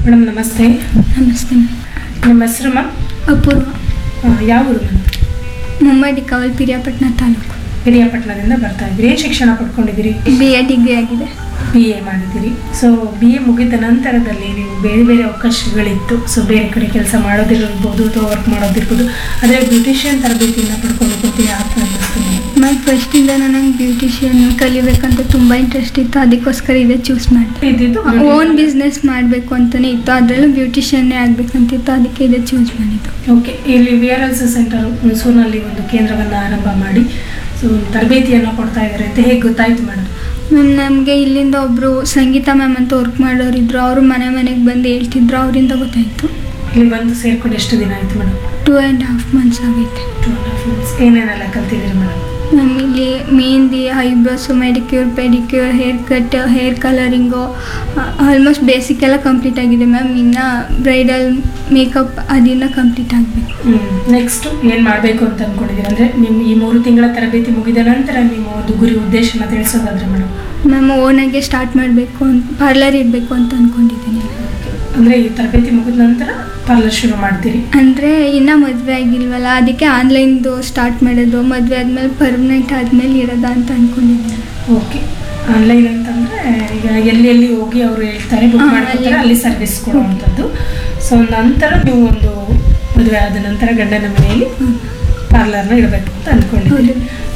Madam ನಮಸ್ತೆ ನಮಸ್ತೆ ನಿಮ್ಮ ಹೆಸರು ಮ್ಯಾಮ್ ಅಪೂರ್ವ ಯಾವ ಊರು ಮೇಡಮ್ ಮುಮ್ಮಡಿ ಕವಲ್ ಪಿರಿಯಾಪಟ್ಟಣ ತಾಲೂಕು ಹಿರಿಯಾಪಟ್ಟಣದಿಂದ ಬರ್ತಾ ಇದ್ದೀರಿ ಏನು ಶಿಕ್ಷಣ ಪಡ್ಕೊಂಡಿದ್ದೀರಿ ಬಿ ಎ ಡಿಗ್ರಿ ಆಗಿದೆ ಬಿ ಎ ಮಾಡಿದ್ದೀರಿ ಸೊ ಬಿ ಎ ಮುಗಿದ ನಂತರದಲ್ಲಿ ನೀವು ಬೇರೆ ಬೇರೆ ಅವಕಾಶಗಳಿತ್ತು ಸೊ ಬೇರೆ ಕಡೆ ಕೆಲಸ ಮಾಡೋದಿರ್ಬೋದು ಅಥವಾ ವರ್ಕ್ ಮಾಡೋದಿರ್ಬೋದು ಆದರೆ ಬ್ಯೂಟಿಷಿಯನ್ ತರಬೇತಿಯನ್ನು ಪಡ್ಕೊಂಡು ಗೊತ್ತಿ ಯಾವ ಥರ ಅನ್ನಿಸ್ತು ನಿಮಗೆ? ಮತ್ತು ಫಸ್ಟಿಂದ ನನಗೆ ಬ್ಯೂಟಿಷಿಯನ್ ಕಲಿಬೇಕಂತ ತುಂಬ ಇಂಟ್ರೆಸ್ಟ್ ಇತ್ತು ಅದಕ್ಕೋಸ್ಕರ ಇದೇ ಚೂಸ್ ಮಾಡಿದೆ ಇದ್ದಿದ್ದು ಓನ್ ಬಿಸ್ನೆಸ್ ಮಾಡಬೇಕು ಅಂತಲೇ ಇತ್ತು ಅದರಲ್ಲೂ ಬ್ಯೂಟಿಷಿಯನ್ನೇ ಆಗಬೇಕಂತಿತ್ತು ಅದಕ್ಕೆ ಇದೇ ಚೂಸ್ ಮಾಡಿದ್ದು ಓಕೆ ಇಲ್ಲಿ V R L C centre ಹುಣಸೂರಿನಲ್ಲಿ ಒಂದು ಕೇಂದ್ರವನ್ನು ಆರಂಭ ಮಾಡಿ ಸೊ ತರಬೇತಿಯನ್ನು ಕೊಡ್ತಾ ಇದ್ದಾರೆ ಅಂತ ಹೇಗೆ ಗೊತ್ತಾಯಿತು ಮೇಡಮ್ ಮ್ಯಾಮ್ ನಮಗೆ ಇಲ್ಲಿಂದ ಒಬ್ಬರು ಸಂಗೀತ ಮ್ಯಾಮ್ ಅಂತ ವರ್ಕ್ ಮಾಡೋರಿದ್ರು ಅವರು ಮನೆ ಮನೆಗೆ ಬಂದು ಹೇಳ್ತಿದ್ರು ಅವರಿಂದ ಗೊತ್ತಾಯಿತು ಇಲ್ಲಿ ಬಂದು ಸೇರ್ಕೊಂಡು ಎಷ್ಟು ದಿನ ಆಯಿತು madam two and half months ಆಗೈತೆ ಟೂ ಆ್ಯಂಡ್ ಹಾಫ್ ಮಂತ್ಸ್ ಏನೇನೆಲ್ಲ ಕಲ್ತಿದ್ದೀರಿ ಮೇಡಮ್ ಮ್ಯಾಮ್ ಇಲ್ಲಿ mehndi eyebrows manicure pedicure hair cut hair colouring almost basic ಎಲ್ಲ ಕಂಪ್ಲೀಟ್ ಆಗಿದೆ ಮ್ಯಾಮ್ ಇನ್ನು ಬ್ರೈಡಲ್ ಮೇಕಪ್ ಅದನ್ನ ಕಂಪ್ಲೀಟ್ ಆಗಬೇಕು ನೆಕ್ಸ್ಟ್ ಏನು ಮಾಡಬೇಕು ಅಂತ ಅಂದ್ಕೊಂಡಿದ್ದೀರಿ ಅಂದರೆ ನಿಮ್ಮ ಈ ಮೂರು ತಿಂಗಳ ತರಬೇತಿ ಮುಗಿದ ನಂತರ ನಿಮ್ಮ ಒಂದು ಗುರಿ ಉದ್ದೇಶನ ತಿಳಿಸೋದಾದ್ರೆ ಮೇಡಮ್ ಮ್ಯಾಮ್ ಓನಾಗೆ ಸ್ಟಾರ್ಟ್ ಮಾಡಬೇಕು ಅಂತ ಪಾರ್ಲರ್ ಇಡಬೇಕು ಅಂತ ಅಂದ್ಕೊಂಡಿದ್ದೀನಿ ಅಂದರೆ ಈ ತರಬೇತಿ ಮುಗಿದ ನಂತರ ಪಾರ್ಲರ್ ಶುರು ಮಾಡ್ತೀರಿ ಅಂದರೆ ಇನ್ನೂ ಮದುವೆ ಆಗಿಲ್ವಲ್ಲ ಅದಕ್ಕೆ ಆನ್ಲೈನ್ದು ಸ್ಟಾರ್ಟ್ ಮಾಡೋದು ಮದುವೆ ಆದಮೇಲೆ ಪರ್ಮನೆಂಟ್ ಆದಮೇಲೆ ಇರೋದಾ ಅಂತ ಅಂದ್ಕೊಂಡಿದ್ದೀನಿ ಓಕೆ ಆನ್ಲೈನ್ ಅಂತಂದರೆ ಈಗ ಎಲ್ಲಿ ಎಲ್ಲಿ ಹೋಗಿ ಅವರು ಹೇಳ್ತಾರೆ ಬುಕ್ ಹಾ, ಮಾಡ್ಕೊತಾರೆ ಅಲ್ಲಿ- ಅಲ್ಲಿ ಸರ್ವಿಸ್ ಕೊಡುವಂಥದ್ದು ಸೊ ನಂತರ ನೀವು ಒಂದು ಮದುವೆ ಆದ ನಂತರ ಗಂಡನ ಮನೆಯಲ್ಲಿ ಪಾರ್ಲರ್ನ ಇಡಬೇಕು ಅಂತ ಅಂದ್ಕೊಂಡಿದ್ದೀರಿ ಹೌದು